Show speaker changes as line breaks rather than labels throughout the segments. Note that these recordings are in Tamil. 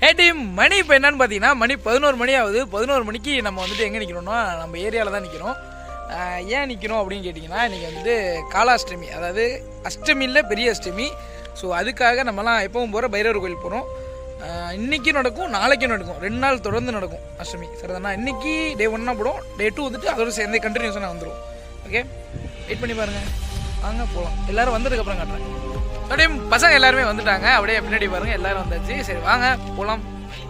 ஹே டீம் மணி இப்போ என்னன்னு பார்த்தீங்கன்னா மணி பதினோரு மணி ஆகுது பதினோரு மணிக்கு நம்ம வந்துட்டு எங்கே நிற்கிறோம்னா நம்ம ஏரியாவில் தான் நிற்கிறோம் ஏன் நிற்கிறோம் அப்படின்னு கேட்டிங்கன்னா இன்றைக்கி வந்துட்டு காலாஷ்டமி அதாவது அஷ்டமியில் பெரிய அஷ்டமி ஸோ அதுக்காக நம்மலாம் எப்பவும் போகிற பைரவர் கோயில் போகிறோம் இன்றைக்கும் நடக்கும் நாளைக்கும் நடக்கும் ரெண்டு நாள் தொடர்ந்து நடக்கும் அஷ்டமி சரிதானா இன்றைக்கி டே ஒன்னாக போடும் டே டூ வந்துட்டு அதோட சேர்ந்து கண்டினியூஸாக வந்துடும் ஓகே வெயிட் பண்ணி பாருங்கள் வாங்க போகலாம் எல்லோரும் வந்ததுக்கப்புறம் காட்டுறேன் அப்படியே பசங்க எல்லாருமே வந்துட்டாங்க அப்படியே பின்னாடி பாருங்க எல்லாரும் வந்தாச்சு சரி வாங்க போகலாம்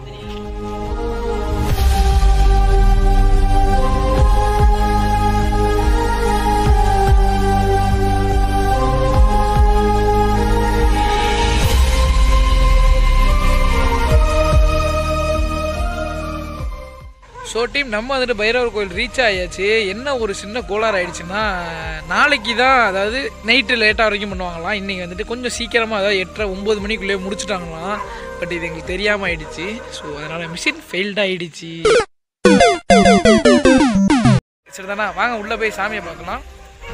ஸோ டீம் நம்ம வந்துட்டு பைரவர் கோயில் ரீச் ஆயாச்சு என்ன ஒரு சின்ன கோளாறு ஆயிடுச்சுன்னா நாளைக்கு தான் அதாவது நைட்டு லேட்டாக வரைக்கும் பண்ணுவாங்களாம் இன்றைக்கி வந்துட்டு கொஞ்சம் சீக்கிரமாக அதாவது எட்டரை ஒம்பது மணிக்குள்ளேயே முடிச்சுட்டாங்களாம் பட் இது எங்களுக்கு தெரியாமல் ஆயிடுச்சு ஸோ அதனால் மிஷின் ஃபெயில்ட் ஆயிடுச்சு சரிதானா வாங்க உள்ளே போய் சாமியை பார்க்கலாம்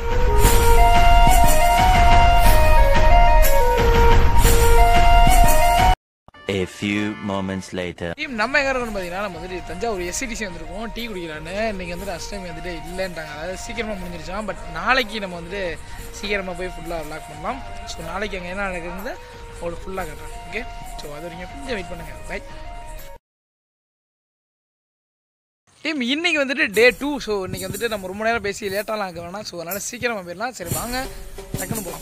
A few moments later.
Team நம்ம எங்கே இருக்கோம்னு பார்த்தீங்கன்னா நம்ம வந்துட்டு தஞ்சாவூர் எஸ்சிடிசி வந்திருக்கோம் டீ குடிக்கலான்னு இன்றைக்கி வந்துட்டு அஷ்டமி வந்துட்டு இல்லைன்ட்டாங்க அதாவது சீக்கிரமாக முடிஞ்சிருச்சான் பட் நாளைக்கு நம்ம வந்துட்டு சீக்கிரமாக போய் ஃபுல்லாக லாக் பண்ணலாம் ஸோ நாளைக்கு அங்கே என்ன நடக்குதுன்னு உங்களுக்கு ஃபுல்லாக கட்டுறேன் ஓகே ஸோ அது வரைக்கும் கொஞ்சம் வெயிட் பண்ணுங்கள் பை டீம் இன்னைக்கு வந்துட்டு டே டூ ஸோ இன்னைக்கு வந்துட்டு நம்ம ரொம்ப நேரம் பேசி லேட்டாலாம் ஆக வேணாம் ஸோ அதனால் சீக்கிரமாக போயிடலாம் சரி வாங்க டக்குன்னு போகலாம்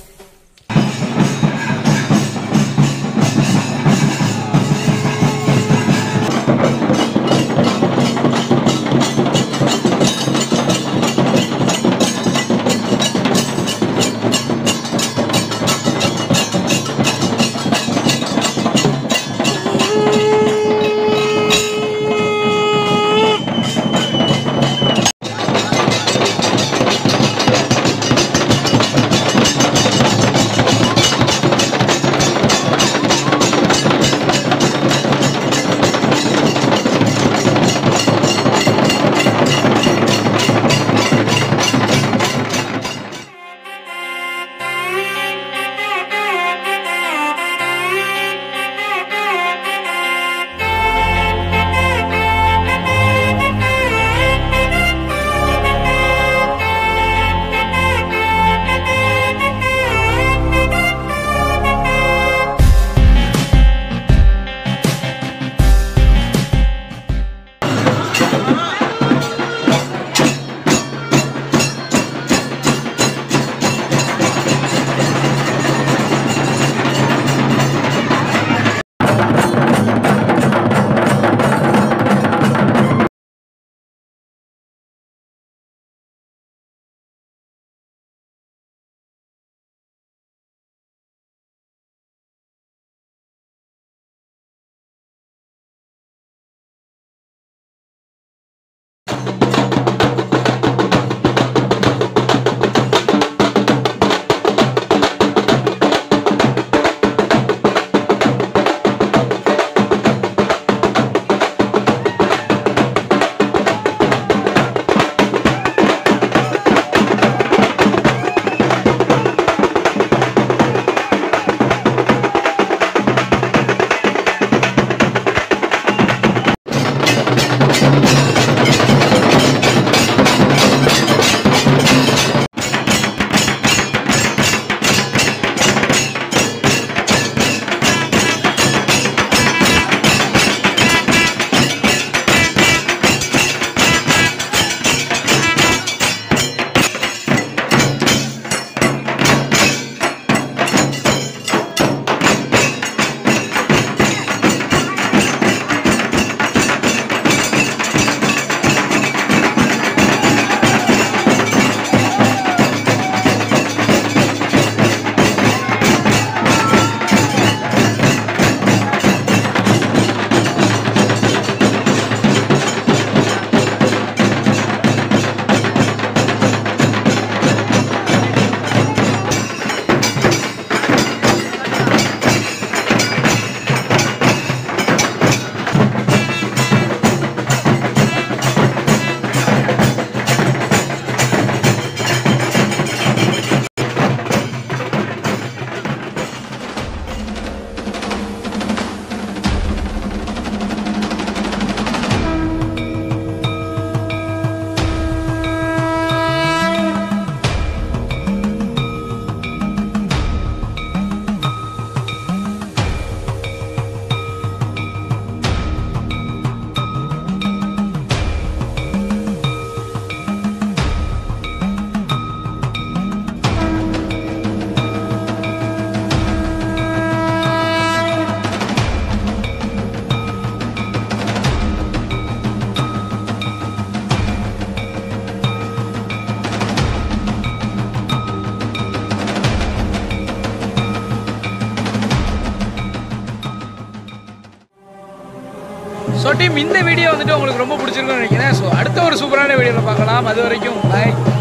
ஸோ டீம் இந்த வீடியோ வந்துட்டு உங்களுக்கு ரொம்ப பிடிச்சிருக்குன்னு நினைக்கிறேன் ஸோ அடுத்த ஒரு சூப்பரான வீடியோவில் பார்க்கலாம் அது வரைக்கும் பாய்